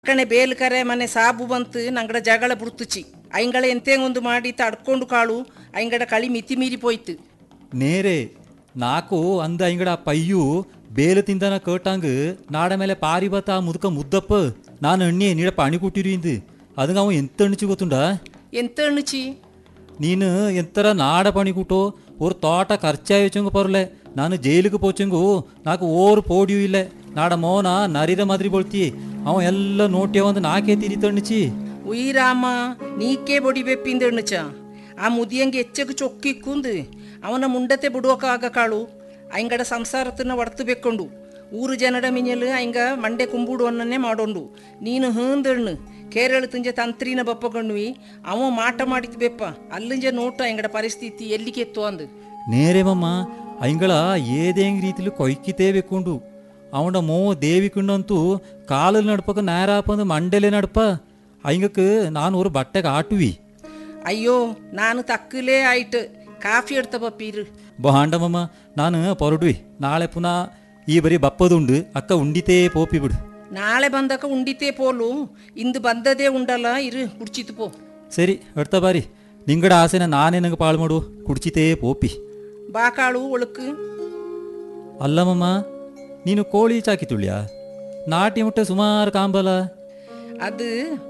ಕಣೆ ಬೇಲ್ ಕರೆ ಮನೆ ಸಾಬು ಬಂತು ನಂಗಡ ಜಗಳ ಬುಡ್ತುಚಿ ಐಂಗಳ ಎಂತೇಂಗೊಂದು ಮಾಡಿ ತಡ್ಕೊಂಡು ಕಾಳು ಐಂಗಡ ಕಳಿ ಮಿತಿ ಮೀರಿ ಪೋಯ್ತು நேரே ನಾಕು ಅಂದ ಇಂಗಡ ಪಯ್ಯು ಬೇಲು ತಿಂದನ ಕೇಟಾಂಗ್ ನಾಡ ಮೇಲೆ ಪಾರಿ ಬತ್ತ ಆ ಮುದುಕ ಮುದ್ದಪ್ಪ ನಾನು ಅಣ್ಣಿ ನೀಡ ಪಣಿ ಕೊಟ್ಟಿರು ಇಂದು ಅದಂಗ ಅವ ಎಂತ ಅಣ್ಣಿಚಿ ಗೊತ್ತುಂಡಾ ಎಂತ ಅಣ್ಣುಚಿ ನೀನು ಎಂತರ ನಾಡ ಪಣಿ ಕೂಟೋ ஒரு தோட்ட ಖರ್ಚಾಯಿ வச்சவங்க பரல ನಾನು ಜೈಲಿಗೆ போச்சಂಗು ನಾಕು ಓರು ಪೋಡಿಯೂ ಇಲ್ಲ ನಾಡ ಮೋನ ನರಿದ ಮಾದ್ರಿ ಬಳ್ತಿ ಅವ ಎಲ್ಲ ನೋಟ್ಯ ಒಂದು ನಾಕೆ ತಿರಿತಣ್ಣಿಚಿ ಉಯ್ರಾಮ ನೀಕೇ ಬೊಡಿ ಬೆಪ್ಪಿಂದ ಅಣ್ಣುಚ ಆ ಮುದಿಯಂಗೆ ಎಚ್ಚಗೆ ಚೊಕ್ಕಿಕ್ಕುಂದು ಅವನ ಮುಂಡತೆ ಬಿಡುವಕ್ಕಾಗ ಕಾಳು ಐಂಗಡ ಸಂಸಾರತನ್ನ ಒಡ್ತು ಬೆಕ್ಕೊಂಡು ಊರು ಜನಡ ಮಿഞ്ഞಲು ಐಂಗ ಮಂಡೆ ಕುಂಬುಡುವನ್ನೇ ಮಾಡೋಂಡು ನೀನು ಹಂದಣ್ಣು ಕೇರಳ ತುಂಜ ತಂತ್ರಿನ ಬಪ್ಪಗಣ್ಣುವಿ ಅವ ಮಾಟ ಮಾಡಿದ್ ಬೆಪ್ಪ ಅಲ್ಲಿಂಜ ನೋಟ ಐಂಗಡ ಪರಿಸ್ಥಿತಿ ಎಲ್ಲಿಗೆತ್ತು ಅಂದು నేరేమమ్మ అయింగళ ఏదేం రీతిలో కొయ్కితే వెక్కుండు ಅವನ ಮೋ ದೇವಿಕುಂಡಂತೂ ಕಾಲಲ್ಲಿ ನಡ್ಪಕ ನೇರಾಪಂದು ಮಂಡೆಲೆ ನಡ್ಪ ಅಯ್ಯಂಗಕ್ಕೆ ನಾನು ஒரு ಬಟ್ಟೆಗೆ ಆಟುವಿ ಅಯ್ಯೋ ನಾನು ತಕ್ಕಲೇ ಆಯ್ತು ಕಾಫಿ ಎಡ್ತ ಬಪ್ಪೀರು ಬಾಂಡಮಮ್ಮ ನಾನು ಹೊರಡುವಿ ನಾಳೆ ಪುನಃ ಈ ಬರೀ ಬಪ್ಪದುಂಡು ಅಕ್ಕ ಉಂಡಿತೇ ಪೋಪಿ ಬಿಡು ನಾಳೆ ಬಂದಕ ಉಂಡಿತೇ ಪೋಲು ಇಂದು ಬಂದದೇ ಉಂಡಲ್ಲ ಇರು ಕುಡ್ಚಿತು ಪೋ ಸರಿ ಎಡ್ತ ಬಾರಿ ನಿಂಗಡ ಆಸೆನ ನಾನೇ ನಂಗೆ ಪಾಳು ಮಾಡು ಕುಡ್ಚಿತೇ ಪೋಪಿ ಬಾಕಾಳು ಒಳುಕು ಅಲ್ಲಮ್ಮಮ್ಮ ನೀನು ಕೋಳಿ ಚಾಕಿ ತುಳ್ಯ ನಾಟಿ ಮುಟ್ಟೆ ಸುಮಾರು ಕಾಂಬಲ ಅದು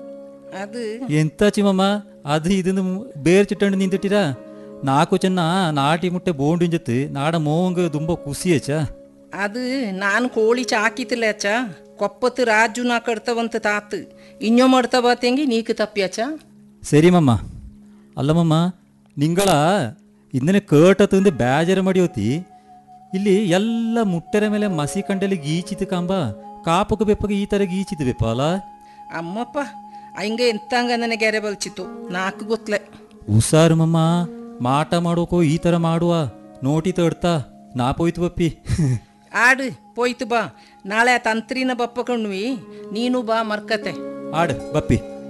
ಅದು ಎಂತ ಚಿಮ್ಮಮ್ಮ ಅದು ಇದನ್ನು ಬೇರ್ ಚಿಟ್ಟಂಡು ನಿಂತಿಟ್ಟಿರಾ ನಾಲ್ಕು ಚೆನ್ನ ನಾಟಿ ಮುಟ್ಟೆ ಬೋಂಡಿಂಜತ್ತು ನಾಡ ಮೋವಂಗ ತುಂಬ ಖುಷಿಯಚ್ಚ ಅದು ನಾನು ಕೋಳಿ ಚಾಕಿತಿಲ್ಲ ಅಚ್ಚ ಕೊಪ್ಪತ್ತು ರಾಜು ನಾ ಕಡ್ತವಂತ ತಾತು ಇನ್ನೊ ಮಾಡ್ತವ ತೆಂಗಿ ನೀಕು ತಪ್ಪ್ಯಾಚ ಸರಿ ಮಮ್ಮ ಅಲ್ಲಮ್ಮಮ್ಮ ನಿಂಗಳ ಇಂದನೆ ಕೇಟ ತಂದು ಬೇಜಾರ ಮಾಡಿಯೋತಿ ಇಲ್ಲಿ ಎಲ್ಲ ಮುಟ್ಟೆರ ಮೇಲೆ ಮಸಿ ಕಂಡಲ್ಲಿ ಗೀಚಿತು ಕಾಂಬ ಕಾಪಕ ಬೆಪ್ಪಗೆ ಈ ಥರ ಗೀಚಿತು ಬೆಪ್ಪ ಅಲ್ಲ ಅಮ್ಮಪ್ಪ ಹಂಗೆ ಎಂತಂಗ ನನಗೆ ಎರೆ ಬಲ್ಚಿತ್ತು ನಾಲ್ಕು ಗೊತ್ತಲೆ ಹುಷಾರು ಮಮ್ಮ ಮಾಟ ಮಾಡೋಕೋ ಈ ಥರ ಮಾಡುವ ನೋಟಿ ತಡ್ತಾ ನಾ ಪೋಯ್ತು ಬಪ್ಪಿ ಆಡು ಪೋಯ್ತು ಬಾ ನಾಳೆ ಆ ತಂತ್ರಿನ ಬಪ್ಪ ಕಣ್ವಿ ನೀನು ಬಾ ಮರ್ಕತೆ ಆಡು ಬಪ್ಪಿ